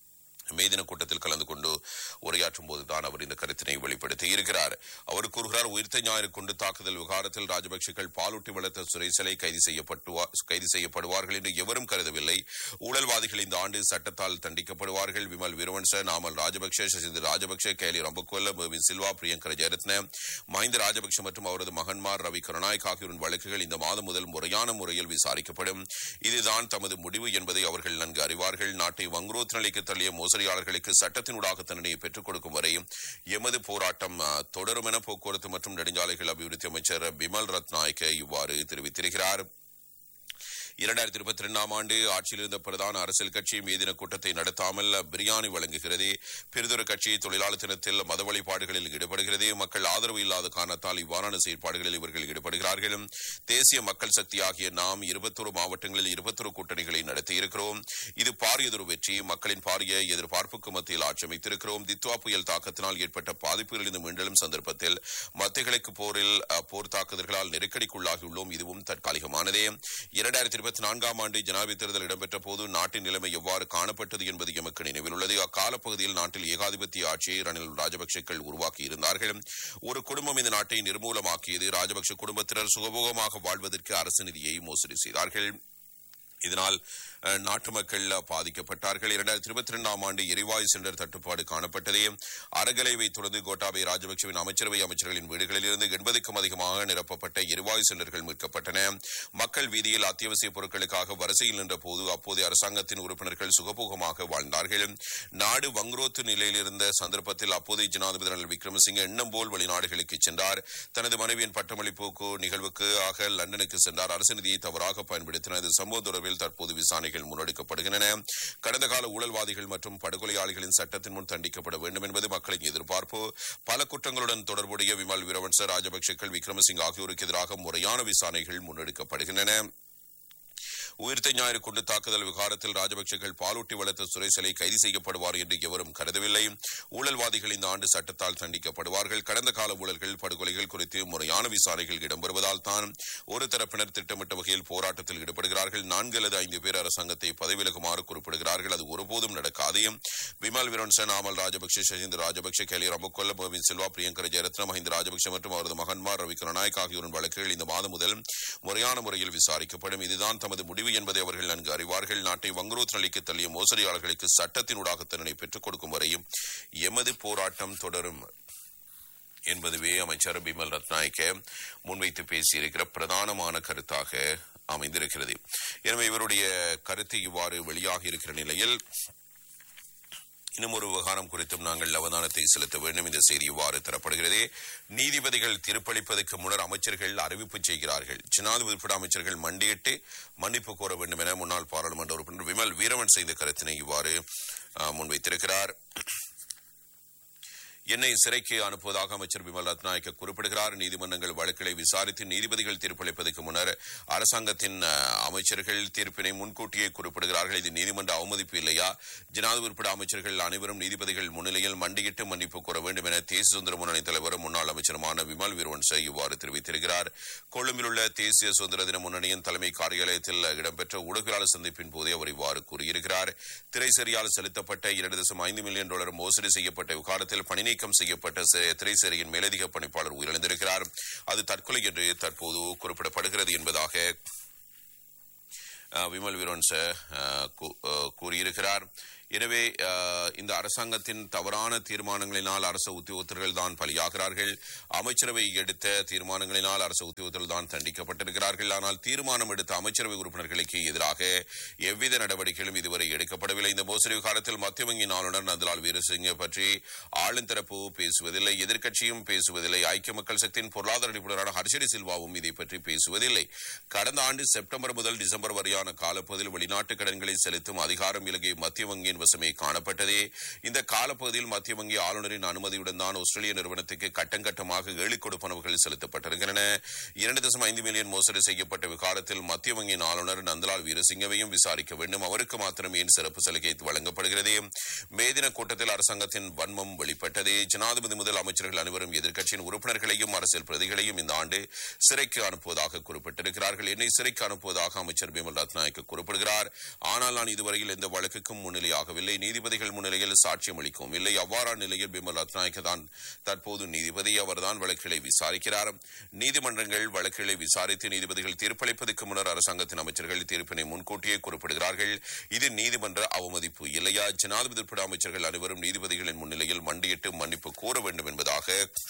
மேதின கூட்டத்தில் கலந்து கொண்டு உரையாற்றும் போதுதான் அவர் இந்த கருத்தினை வெளிப்படுத்தி இருக்கிறார் அவர் கூறுகிறார் உயிர்த்த ஞாயிறு கொண்டு தாக்குதல் விவகாரத்தில் ராஜபக்சேக்கள் பாலூட்டி வளர்த்த சுரேசலை கைது செய்யப்பட்டு கைது செய்யப்படுவார்கள் என்று எவரும் கருதவில்லை ஊழல்வாதிகள் இந்த ஆண்டு சட்டத்தால் தண்டிக்கப்படுவார்கள் விமல் வீரவன்ச நாமல் ராஜபக்சே சசிந்த ராஜபக்சே கேலி ரம்பக்கோல்ல மேவின் சில்வா பிரியங்கர ஜெயரத்ன மஹிந்த ராஜபக்ஷ மற்றும் அவரது மகன்மார் ரவி கருணாயக் ஆகியோரின் வழக்குகள் இந்த மாதம் முதல் முறையான முறையில் விசாரிக்கப்படும் இதுதான் தமது முடிவு என்பதை அவர்கள் நன்கு அறிவார்கள் நாட்டை வங்குரோத் நிலைக்கு தள்ளிய மோசடியாளர்களுக்கு சட்டத்தினூடாக தண்டனையை பெற்றுக் கொடுக்கும் வரை எமது போராட்டம் அஹ், தொடரும் என போக்குவரத்து மற்றும் நெடுஞ்சாலைகள் அபிவிருத்தி அமைச்சர் பிமல் ரத்நாயக்க இவ்வாறு தெரிவித்திருக்கிறார் இரண்டாயிரத்தி இருபத்தி இரண்டாம் ஆண்டு ஆட்சியில் இருந்த பிரதான அரசியல் கட்சி மீதின கூட்டத்தை நடத்தாமல் பிரியாணி வழங்குகிறது பெரிதொரு கட்சி தொழிலாளர் தினத்தில் மத வழிபாடுகளில் ஈடுபடுகிறது மக்கள் ஆதரவு இல்லாத காரணத்தால் இவ்வாறான செயற்பாடுகளில் இவர்கள் ஈடுபடுகிறார்கள் தேசிய மக்கள் சக்தி ஆகிய நாம் இருபத்தொரு மாவட்டங்களில் இருபத்தொரு கூட்டணிகளை நடத்தியிருக்கிறோம் இது பாரியதொரு வெற்றி மக்களின் பாரிய எதிர்பார்ப்புக்கு மத்தியில் ஆட்சி அமைத்திருக்கிறோம் தித்வா புயல் தாக்கத்தினால் ஏற்பட்ட பாதிப்புகளிலிருந்து மீண்டலும் சந்தர்ப்பத்தில் மத்திய கிழக்கு போரில் அஹ், போர் தாக்குதல்களால் நெருக்கடிக்குள்ளாகியுள்ளோம் இதுவும் தற்காலிகமானதே இரண்டாயிரத்தி இருபத்தி நான்காம் ஆண்டு ஜனாதிபதி தேர்தல் இடம்பெற்ற போது நாட்டின் நிலைமை எவ்வாறு காணப்பட்டது என்பது எமக்கு நினைவில் உள்ளது அக்காலப்பகுதியில் நாட்டில் ஏகாதிபத்திய ஆட்சியை ரணில் ராஜபக்சேக்கள் உருவாக்கி இருந்தார்கள் ஒரு குடும்பம் இந்த நாட்டை நிர்மூலமாக்கியது ராஜபக்ச குடும்பத்தினர் சுகபோகமாக வாழ்வதற்கு அரசு நிதியை மோசடி செய்தார்கள் இதனால் அஹ், நாட்டு மக்கள் அஹ், பாதிக்கப்பட்டார்கள் இரண்டாயிரத்தி இருபத்தி இரண்டாம் ஆண்டு எரிவாயு சிலிண்டர் தட்டுப்பாடு காணப்பட்டது அறகலைவை தொடர்ந்து கோட்டாபய ராஜபக்சவின் அமைச்சரவை அமைச்சர்களின் வீடுகளில் இருந்து எண்பதுக்கும் அதிகமாக நிரப்பப்பட்ட எரிவாயு சிலிண்டர்கள் மீட்கப்பட்டன மக்கள் வீதியில் அத்தியாவசிய பொருட்களுக்காக வரிசையில் நின்ற போது அப்போதைய அரசாங்கத்தின் உறுப்பினர்கள் சுகபோகமாக வாழ்ந்தார்கள் நாடு வங்குரோத்து நிலையில் இருந்த சந்தர்ப்பத்தில் அப்போதைய ஜனாதிபதி ரணில் விக்ரமசிங்கே எண்ணம் போல் வெளிநாடுகளுக்கு சென்றார் தனது மனைவியின் பட்டமளிப்பு நிகழ்வுக்கு ஆக லண்டனுக்கு சென்றார் அரசு நிதியை தவறாக பயன்படுத்தினார் இது சம்பவம் தொடர்பில் தற்போது விசாரணைகள் முன்னெடுக்கப்படுகின்றன கடந்த கால ஊழல்வாதிகள் மற்றும் படுகொலையாளிகளின் சட்டத்தின் முன் தண்டிக்கப்பட வேண்டும் என்பது மக்களின் எதிர்பார்ப்பு பல குற்றங்களுடன் தொடர்புடைய விமல் வீரவன்ச ராஜபக்சேக்கள் விக்ரமசிங் ஆகியோருக்கு எதிராக முறையான விசாரணைகள் முன்னெடுக்கப்படுகின்றன உயிர்த்த ஞாயிறு குண்டு தாக்குதல் விவகாரத்தில் ராஜபக்சேக்கள் பாலூட்டி வளர்த்த சுரேசலை கைது செய்யப்படுவார் என்று எவரும் கருதவில்லை ஊழல்வாதிகள் இந்த ஆண்டு சட்டத்தால் தண்டிக்கப்படுவார்கள் கடந்த கால ஊழல்கள் படுகொலைகள் குறித்து முறையான விசாரணைகள் இடம்பெறுவதால் தான் ஒரு தரப்பினர் திட்டமிட்ட வகையில் போராட்டத்தில் ஈடுபடுகிறார்கள் நான்கு அல்லது ஐந்து பேர் அரசாங்கத்தை பதவிவிலகுமாறு குறிப்பிடுகிறார்கள் அது ஒருபோதும் நடக்காது விமல் விரோன்சன் ஆமல் ராஜபக்சே சஜிந்த் ராஜபக்சே கேலி ரம்பக்கொல்ல மோவின் சில்வா பிரியங்கர ஜெயரத்ன மஹிந்த ராஜபக்சே மற்றும் அவரது மகன்மார் ரவி கருணாயக் ஆகியோரின் வழக்குகள் இந்த மாதம் முதல் முறையான முறையில் விசாரிக்கப்படும் இதுதான் தமது முடிவு என்பதை அவர்கள் நன்கு அறிவார்கள் நாட்டை வங்குரோத் நிலைக்கு தள்ளிய மோசடியாளர்களுக்கு சட்டத்தினூடாக தண்டனை பெற்றுக் கொடுக்கும் வரையும் எமது போராட்டம் தொடரும் என்பதுவே அமைச்சர் பிமல் ரத்நாயக்க முன்வைத்து பேசியிருக்கிற பிரதானமான கருத்தாக அமைந்திருக்கிறது எனவே இவருடைய கருத்து இவ்வாறு வெளியாகி இருக்கிற நிலையில் இன்னும் ஒரு விவகாரம் குறித்தும் நாங்கள் அவதானத்தை செலுத்த வேண்டும் இந்த செய்தி இவ்வாறு தரப்படுகிறது நீதிபதிகள் தீர்ப்பளிப்பதற்கு முன்னர் அமைச்சர்கள் அறிவிப்பு செய்கிறார்கள் ஜனாதிபதி உட்பட அமைச்சர்கள் மண்டியிட்டு மன்னிப்பு கோர வேண்டும் என முன்னாள் பாராளுமன்ற உறுப்பினர் விமல் வீரவன் செய்த கருத்தினை இவ்வாறு அஹ், முன்வைத்திருக்கிறார் என்னை சிறைக்கு அனுப்புவதாக அமைச்சர் விமல் ரத்நாயக்க குறிப்பிடுகிறார் நீதிமன்றங்கள் வழக்குகளை விசாரித்து நீதிபதிகள் தீர்ப்பளிப்பதற்கு முன்னர் அரசாங்கத்தின் அஹ், அமைச்சர்கள் தீர்ப்பினை முன்கூட்டியே குறிப்பிடுகிறார்கள் இது நீதிமன்ற அவமதிப்பு இல்லையா ஜனாதிபதி உட்பட அமைச்சர்கள் அனைவரும் நீதிபதிகள் முன்னிலையில் மண்டியிட்டு மன்னிப்பு கோர வேண்டும் என தேசிய சுதந்திர முன்னணி தலைவரும் முன்னாள் அமைச்சருமான விமல் வீரவன்ச இவ்வாறு தெரிவித்திருக்கிறார் கொழும்பில் உள்ள தேசிய சுதந்திர தின முன்னணியின் தலைமை காரியாலயத்தில் இடம்பெற்ற ஊடகவியலாளர் சந்திப்பின் போதே அவர் இவ்வாறு கூறியிருக்கிறார் திரைசரியால் செலுத்தப்பட்ட இரண்டு தசம் ஐந்து மில்லியன் டாலர் மோசடி செய்யப்பட்ட விவகாரத்தில் பணி நீக்கம் செய்யப்பட்ட சி- திரைசேரியின் மேலதிக பணிப்பாளர் உயிரிழந்திருக்கிறார் அது தற்கொலை என்று தற்போது குறிப்பிடப்படுகிறது என்பதாக அஹ், விமல் வீரோன்ச அஹ், கூ- அஹ், கூறியிருக்கிறார் எனவே அஹ், இந்த அரசாங்கத்தின் தவறான தீர்மானங்களினால் அரசு உத்தியோகத்தர்கள் தான் பலியாகிறார்கள் அமைச்சரவை எடுத்த தீர்மானங்களினால் அரசு உத்தியோகத்தர்கள் தான் தண்டிக்கப்பட்டிருக்கிறார்கள் ஆனால் தீர்மானம் எடுத்த அமைச்சரவை உறுப்பினர்களுக்கு எதிராக எவ்வித நடவடிக்கைகளும் இதுவரை எடுக்கப்படவில்லை இந்த மோசடி விவகாரத்தில் மத்திய வங்கியின் ஆளுநர் நந்தலால் வீரசிங்க பற்றி ஆளுந்தரப்பு பேசுவதில்லை எதிர்க்கட்சியும் பேசுவதில்லை ஐக்கிய மக்கள் சக்தியின் பொருளாதார நிபுணரான ஹர்ஷடி சில்வாவும் இதை பற்றி பேசுவதில்லை கடந்த ஆண்டு செப்டம்பர் முதல் டிசம்பர் வரையான காலப்பகுதியில் வெளிநாட்டு கடன்களை செலுத்தும் அதிகாரம் இலங்கை மத்திய வங்கியின் வங்கியின் வசமே காணப்பட்டது இந்த காலப்பகுதியில் மத்திய வங்கி ஆளுநரின் அனுமதியுடன் தான் ஆஸ்திரேலிய நிறுவனத்துக்கு கட்டம் கட்டமாக ஏழு கொடுப்பனவுகள் செலுத்தப்பட்டிருக்கின்றன இரண்டு தசம் ஐந்து மில்லியன் மோசடி செய்யப்பட்ட விகாரத்தில் மத்திய வங்கியின் ஆளுநர் நந்தலால் வீரசிங்கவையும் விசாரிக்க வேண்டும் அவருக்கு மாத்திரம் ஏன் சிறப்பு சலுகை வழங்கப்படுகிறது மேதின கூட்டத்தில் அரசாங்கத்தின் வன்மம் வெளிப்பட்டது ஜனாதிபதி முதல் அமைச்சர்கள் அனைவரும் எதிர்க்கட்சியின் உறுப்பினர்களையும் அரசியல் பிரதிகளையும் இந்த ஆண்டு சிறைக்கு அனுப்புவதாக குறிப்பிட்டிருக்கிறார்கள் என்னை சிறைக்கு அனுப்புவதாக அமைச்சர் பிமல் ரத்நாயக்க குறிப்பிடுகிறார் ஆனால் நான் இதுவரையில் எந்த வழக்குக்கும் முன்னிலையாகவில்லை நீதிபதிகள் முன்னிலையில் சாட்சியம் அளிக்கவும் இல்லை அவ்வாறான நிலையில் பிமல் ரத்நாயக்க தான் தற்போது நீதிபதி அவர்தான் வழக்குகளை விசாரிக்கிறார் நீதிமன்றங்கள் வழக்குகளை விசாரித்து நீதிபதிகள் தீர்ப்பளிப்பதற்கு முன்னர் அரசாங்கத்தின் அமைச்சர்கள் தீர்ப்பினை முன்கூட்டியே குறிப்பிடுகிறார்கள் இது நீதிமன்ற அவமதிப்பு இல்லையா ஜனாதிபதி உட்பட அமைச்சர்கள் அனைவரும் நீதிபதிகளின் முன்னிலையில் மண்டியிட்டு மன்னிப்பு கோர வேண்டும் என்பதாக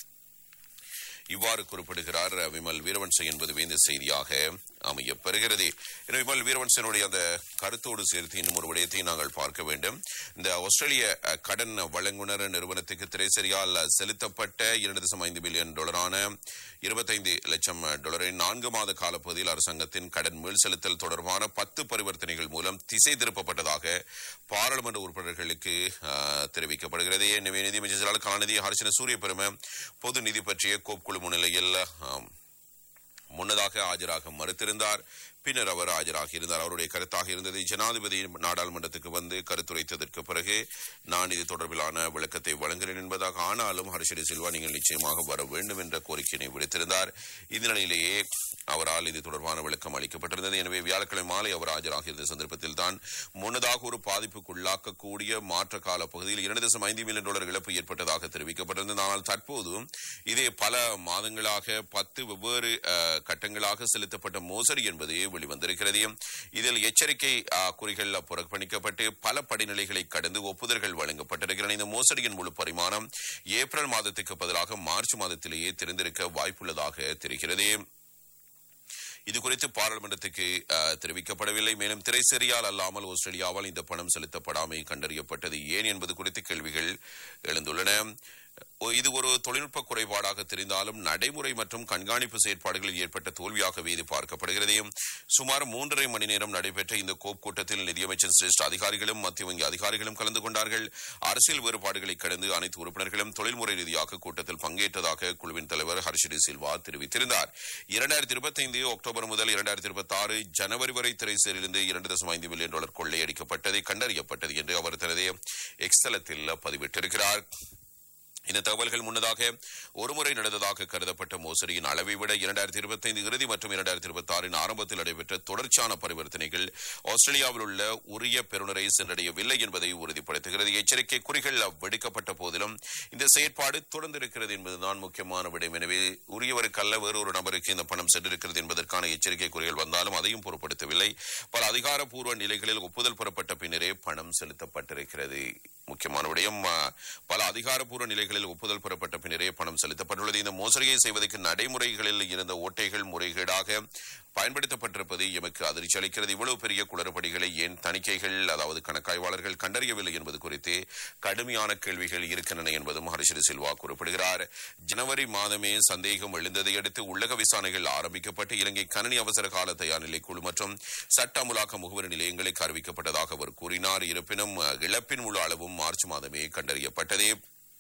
இவ்வாறு குறிப்பிடுகிறார் விமல் வீரவன்சன் என்பது இந்த செய்தியாக அமைய பெறுகிறது எனவே விமல் வீரவன்சனுடைய அந்த கருத்தோடு சேர்த்து இன்னும் ஒரு விடயத்தை நாங்கள் பார்க்க வேண்டும் இந்த ஆஸ்திரேலிய அஹ், கடன் வழங்குனர் நிறுவனத்துக்கு திரைசரியால் செலுத்தப்பட்ட இரண்டு தசம் ஐந்து பில்லியன் டாலரான இருபத்தைந்து லட்சம் டாலரை நான்கு மாத காலப்பகுதியில் அரசாங்கத்தின் கடன் மீள் செலுத்தல் தொடர்பான பத்து பரிவர்த்தனைகள் மூலம் திசை திருப்பப்பட்டதாக பாராளுமன்ற உறுப்பினர்களுக்கு அஹ், தெரிவிக்கப்படுகிறது எனவே நிதியமைச்சர் ஜலால் கலாநிதி ஹர்ஷன சூரிய பெரும பொது நிதி பற்றிய கோப் குழு முன்னிலையில் ஆம், முன்னதாக ஆஜராக மறுத்திருந்தார் பின்னர் அவர் ஆஜராகி இருந்தார் அவருடைய கருத்தாக இருந்தது ஜனாதிபதி நாடாளுமன்றத்துக்கு வந்து கருத்துரைத்ததற்கு பிறகு நான் இது தொடர்பிலான விளக்கத்தை வழங்குகிறேன் என்பதாக ஆனாலும் ஹர்ஷடி சில்வா நீங்கள் நிச்சயமாக வர வேண்டும் என்ற கோரிக்கையினை விடுத்திருந்தார் இந்த நிலையிலேயே அவரால் இது தொடர்பான விளக்கம் அளிக்கப்பட்டிருந்தது எனவே வியாழக்கிழமை மாலை அவர் ஆஜராக இருந்த சந்தர்ப்பத்தில் தான் முன்னதாக ஒரு பாதிப்புக்குள்ளாக்கக்கூடிய மாற்ற கால பகுதியில் இரண்டு தசம் ஐந்து மில்லியன் டாலர் இழப்பு ஏற்பட்டதாக தெரிவிக்கப்பட்டிருந்தது ஆனால் தற்போது இதே பல மாதங்களாக பத்து வெவ்வேறு அஹ், கட்டங்களாக செலுத்தப்பட்ட மோசடி என்பது வெளிவந்திருக்கிறது இதில் எச்சரிக்கை அஹ், குறிகள் புறக்கணிக்கப்பட்டு பல படிநிலைகளை கடந்து ஒப்புதல்கள் வழங்கப்பட்டிருக்கின்றன இந்த மோசடியின் முழு பரிமாணம் ஏப்ரல் மாதத்துக்கு பதிலாக மார்ச் மாதத்திலேயே தெரிந்திருக்க வாய்ப்புள்ளதாக தெரிகிறது இது குறித்து பாராளுமன்றத்துக்கு அஹ், தெரிவிக்கப்படவில்லை மேலும் திரைசேரியால் அல்லாமல் ஆஸ்திரேலியாவால் இந்த பணம் செலுத்தப்படாமை கண்டறியப்பட்டது ஏன் என்பது குறித்து கேள்விகள் எழுந்துள்ளன ஒ- இது ஒரு தொழில்நுட்ப குறைபாடாக தெரிந்தாலும் நடைமுறை மற்றும் கண்காணிப்பு செயற்பாடுகளில் ஏற்பட்ட தோல்வியாகவே இது பார்க்கப்படுகிறது சுமார் மூன்றரை மணி நேரம் நடைபெற்ற இந்த கோப் கூட்டத்தில் நிதியமைச்சர் சிரேஷ்ட அதிகாரிகளும் மத்திய வங்கி அதிகாரிகளும் கலந்து கொண்டார்கள் அரசியல் வேறுபாடுகளை கடந்து அனைத்து உறுப்பினர்களும் தொழில்முறை ரீதியாக கூட்டத்தில் பங்கேற்றதாக குழுவின் தலைவர் ஹர்ஷடி சில்வா தெரிவித்திருந்தார் இரண்டாயிரத்தி இருபத்தைந்து அக்டோபர் முதல் இரண்டாயிரத்தி இருபத்தி ஆறு ஜனவரி வரை திரைசேரிலிருந்து இரண்டு தசம் ஐந்து மில்லியன் டாலர் கொள்ளையடிக்கப்பட்டது கண்டறியப்பட்டது என்று அவர் தனது எக்ஸ் தளத்தில் பதிவிட்டிருக்கிறார் இந்த தகவல்கள் முன்னதாக ஒருமுறை நடந்ததாக கருதப்பட்ட மோசடியின் அளவை விட இரண்டாயிரத்தி இருபத்தைந்து இறுதி மற்றும் இரண்டாயிரத்தி இருபத்தி ஆறின் ஆரம்பத்தில் நடைபெற்ற தொடர்ச்சியான பரிவர்த்தனைகள் ஆஸ்திரேலியாவில் உள்ள உரிய பெறுநரை சென்றடையவில்லை என்பதை உறுதிப்படுத்துகிறது எச்சரிக்கை குறிகள் வெடிக்கப்பட்ட போதிலும் இந்த செயற்பாடு தொடர்ந்து இருக்கிறது என்பதுதான் முக்கியமான விடயம் எனவே உரியவருக்கல்ல வேறொரு நபருக்கு இந்த பணம் சென்றிருக்கிறது என்பதற்கான எச்சரிக்கை குறிகள் வந்தாலும் அதையும் பொருட்படுத்தவில்லை பல அதிகாரப்பூர்வ நிலைகளில் ஒப்புதல் பெறப்பட்ட பின்னரே பணம் செலுத்தப்பட்டிருக்கிறது முக்கியமான விடயம் ஆ, பல அதிகாரப்பூர்வ நிலைகளில் ஒப்புதல் பெறப்பட்ட பின்னரே பணம் செலுத்தப்பட்டுள்ளது இந்த மோசடியை செய்வதற்கு நடைமுறைகளில் இருந்த ஓட்டைகள் முறைகேடாக பயன்படுத்தப்பட்டிருப்பது எமக்கு அதிர்ச்சி அளிக்கிறது இவ்வளவு பெரிய குளறுபடிகளை ஏன் தணிக்கைகள் அதாவது கணக்காய்வாளர்கள் கண்டறியவில்லை என்பது குறித்து கடுமையான கேள்விகள் இருக்கின்றன என்பதும் ஹரிஷரி சில்வா குறிப்பிடுகிறார் ஜனவரி மாதமே சந்தேகம் எழுந்ததை அடுத்து உள்ளக விசாரணைகள் ஆரம்பிக்கப்பட்டு இலங்கை கணனி அவசர கால தயார் நிலை குழு மற்றும் சட்ட அமுலாக்க முகவரி நிலையங்களுக்கு அறிவிக்கப்பட்டதாக அவர் கூறினார் இருப்பினும் இழப்பின் முழு அளவும் மார்ச் மாதமே கண்டறியப்பட்டது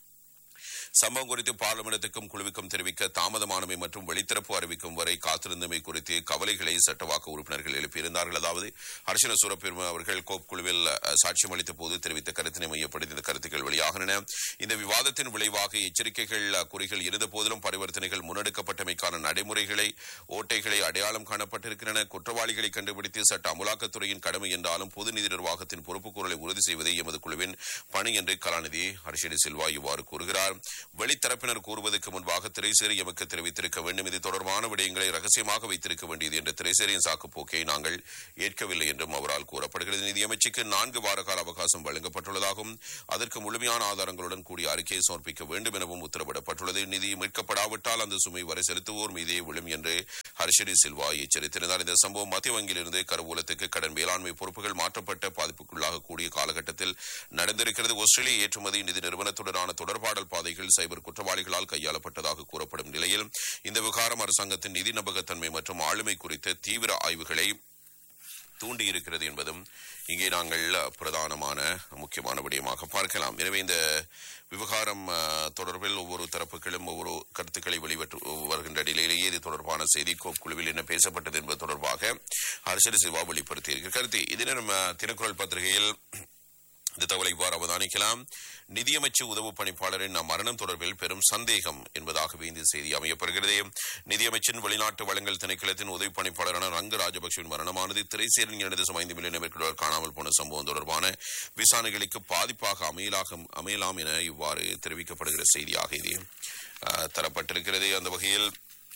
சம்பவம் குறித்து பார்லிமெண்டத்துக்கும் குழுவுக்கும் தெரிவிக்க தாமதமானமை மற்றும் வெளித்தரப்பு அறிவிக்கும் வரை காத்திருந்தமை குறித்து கவலைகளை சட்டவாக்க உறுப்பினர்கள் எழுப்பியிருந்தார்கள் அதாவது ஹர்ஷன சூரப்பெருமை அவர்கள் கோப் குழுவில் அஹ், சாட்சியம் அளித்த போது தெரிவித்த கருத்தினை மையப்படுத்தி இந்த கருத்துக்கள் வெளியாகின இந்த விவாதத்தின் விளைவாக எச்சரிக்கைகள் அஹ், குறிகள் இருந்த போதிலும் பரிவர்த்தனைகள் முன்னெடுக்கப்பட்டமைக்கான நடைமுறைகளை ஓட்டைகளை அடையாளம் காணப்பட்டிருக்கின்றன குற்றவாளிகளை கண்டுபிடித்து சட்ட அமலாக்கத்துறையின் கடமை என்றாலும் பொது நிதி நிர்வாகத்தின் பொறுப்புக்கூறலை உறுதி செய்வதே எமது குழுவின் பணி என்று கலாநிதி ஹர்ஷடி சில்வா இவ்வாறு கூறுகிறார் வெளித்தரப்பினர் கூறுவதற்கு முன்பாக திரைசேரி எமக்கு தெரிவித்திருக்க வேண்டும் இது தொடர்பான விடயங்களை ரகசியமாக வைத்திருக்க வேண்டியது என்ற திரைசேரியின் சாக்குப்போக்கை நாங்கள் ஏற்கவில்லை என்றும் அவரால் கூறப்படுகிறது நிதியமைச்சுக்கு நான்கு வார கால அவகாசம் வழங்கப்பட்டுள்ளதாகவும் அதற்கு முழுமையான ஆதாரங்களுடன் கூடிய அறிக்கையை சமர்ப்பிக்க வேண்டும் எனவும் உத்தரவிடப்பட்டுள்ளது நிதி மீட்கப்படாவிட்டால் அந்த சுமை வரை செலுத்துவோர் மீதே விழும் என்று ஹர்ஷடி சில்வா எச்சரித்திருந்தார் இந்த சம்பவம் மத்திய வங்கியிலிருந்து கருவூலத்துக்கு கடன் மேலாண்மை பொறுப்புகள் மாற்றப்பட்ட பாதிப்புக்குள்ளாகக்கூடிய காலகட்டத்தில் நடந்திருக்கிறது ஆஸ்திரேலிய ஏற்றுமதி நிதி நிறுவனத்துடனான தொடர்பாடல் பாதைகள் சைபர் குற்றவாளிகளால் கையாளப்பட்டதாக கூறப்படும் நிலையில் இந்த விவகாரம் அரசாங்கத்தின் நிதி நம்பகத்தன்மை மற்றும் ஆளுமை குறித்த தீவிர ஆய்வுகளை தூண்டி இருக்கிறது என்பதும் இங்கே நாங்கள் அஹ், பிரதானமான முக்கியமான விடயமாக பார்க்கலாம் எனவே இந்த விவகாரம் அஹ், தொடர்பில் ஒவ்வொரு தரப்புகளும் ஒவ்வொரு கருத்துக்களை வெளியிட்டு வருகின்ற நிலையிலேயே இது தொடர்பான செய்தி கோப் குழுவில் என்ன பேசப்பட்டது என்பது தொடர்பாக அரசியல் சிவா வெளிப்படுத்தியிருக்கிறார் கருத்து இதனை நம்ம தினக்குரல் பத்திரிகையில் இந்த தகவலை இவ்வாறு அவதானிக்கலாம் நிதியமைச்சு உதவு பணிப்பாளரின் மரணம் தொடர்பில் பெரும் சந்தேகம் என்பதாகவே இந்த செய்தி அமையப்படுகிறது நிதியமைச்சின் வெளிநாட்டு வளங்கள் திணைக்களத்தின் உதவி பணிப்பாளரான ரங்க ராஜபக்சவின் மரணமானது திரைசேரின் இரண்டு தசம் ஐந்து மில்லியன் மேற்கொள்வர் காணாமல் போன சம்பவம் தொடர்பான விசாரணைகளுக்கு பாதிப்பாக அமையலாக அமையலாம் என இவ்வாறு தெரிவிக்கப்படுகிற செய்தியாக இது அஹ், தரப்பட்டிருக்கிறது அந்த வகையில்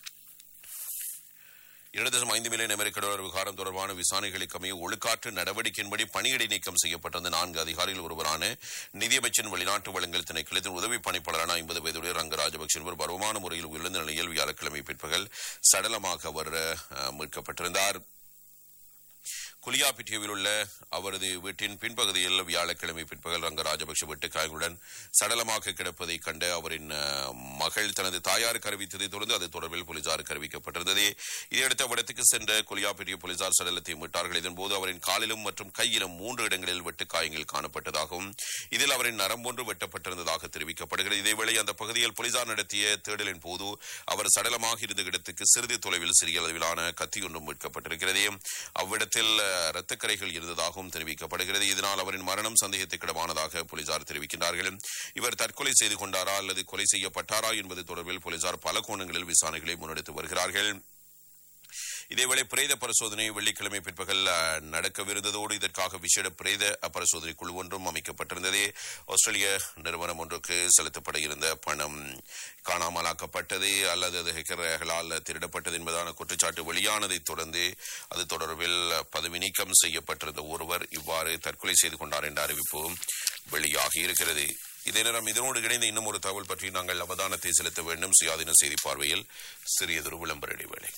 இரண்டு தசம் ஐந்து மில்லியன் அமெரிக்க டாலர் விவகாரம் தொடர்பான விசாரணைகளுக்கு அமைய ஒழுக்காற்று நடவடிக்கையின்படி பணியிடை நீக்கம் செய்யப்பட்டிருந்த நான்கு அதிகாரிகள் ஒருவரான நிதியமைச்சின் வெளிநாட்டு வளங்கள் திணைக்களத்தின் உதவி பணிப்பாளரான ஐம்பது வயதுடைய ரங்க ராஜபக்ஷ என்பவர் பருவமான முறையில் உயிரிழந்த நிலையில் வியாழக்கிழமை பிற்பகல் சடலமாக அவர் அஹ், மீட்கப்பட்டிருந்தார் குலியாபிட்டியவில் உள்ள அவரது வீட்டின் பின்பகுதியில் வியாழக்கிழமை பிற்பகல் ரங்க ராஜபக்ஷ வீட்டு காயங்களுடன் சடலமாக கிடப்பதை கண்ட அவரின் அஹ், மகள் தனது தாயாருக்கு அறிவித்ததை தொடர்ந்து அது தொடர்பில் போலீசாருக்கு அறிவிக்கப்பட்டிருந்தது இதையடுத்து அவ்விடத்துக்கு சென்ற குலியாபிட்டிய போலீசார் சடலத்தை மீட்டார்கள் இதன்போது அவரின் காலிலும் மற்றும் கையிலும் மூன்று இடங்களில் வெட்டு காயங்கள் காணப்பட்டதாகவும் இதில் அவரின் நரம்பொன்று வெட்டப்பட்டிருந்ததாக தெரிவிக்கப்படுகிறது இதேவேளை அந்த பகுதியில் போலீசார் நடத்திய தேடலின் போது அவர் சடலமாக இருந்த இடத்துக்கு சிறிது தொலைவில் சிறிய அளவிலான கத்தி ஒன்றும் மீட்கப்பட்டிருக்கிறது அவ்விடத்தில் அஹ், இரத்தக்கரைகள் இருந்ததாகவும் தெரிவிக்கப்படுகிறது இதனால் அவரின் மரணம் சந்தேகத்துக்கிடமானதாக போலீசார் தெரிவிக்கின்றார்கள் இவர் தற்கொலை செய்து கொண்டாரா அல்லது கொலை செய்யப்பட்டாரா என்பது தொடர்பில் போலீசார் பல கோணங்களில் விசாரணைகளை முன்னெடுத்து வருகிறார்கள் இதேவேளை பிரேத பரிசோதனை வெள்ளிக்கிழமை பிற்பகல் அஹ், நடக்கவிருந்ததோடு இதற்காக விசேட பிரேத பரிசோதனை குழு ஒன்றும் அமைக்கப்பட்டிருந்தது ஆஸ்திரேலிய நிறுவனம் ஒன்றுக்கு செலுத்தப்பட இருந்த பணம் காணாமலாக்கப்பட்டது அல்லது அது ஹேக்கர்களால் திருடப்பட்டது என்பதான குற்றச்சாட்டு வெளியானதைத் தொடர்ந்து அது தொடர்பில் பதவி நீக்கம் செய்யப்பட்டிருந்த ஒருவர் இவ்வாறு தற்கொலை செய்து கொண்டார் என்ற அறிவிப்பு வெளியாகி இருக்கிறது இதே நேரம் இதனோடு இணைந்த இன்னும் ஒரு தகவல் பற்றி நாங்கள் அவதானத்தை செலுத்த வேண்டும் சுயாதீன செய்தி பார்வையில் சிறியதொரு விளம்பர இடைவேளை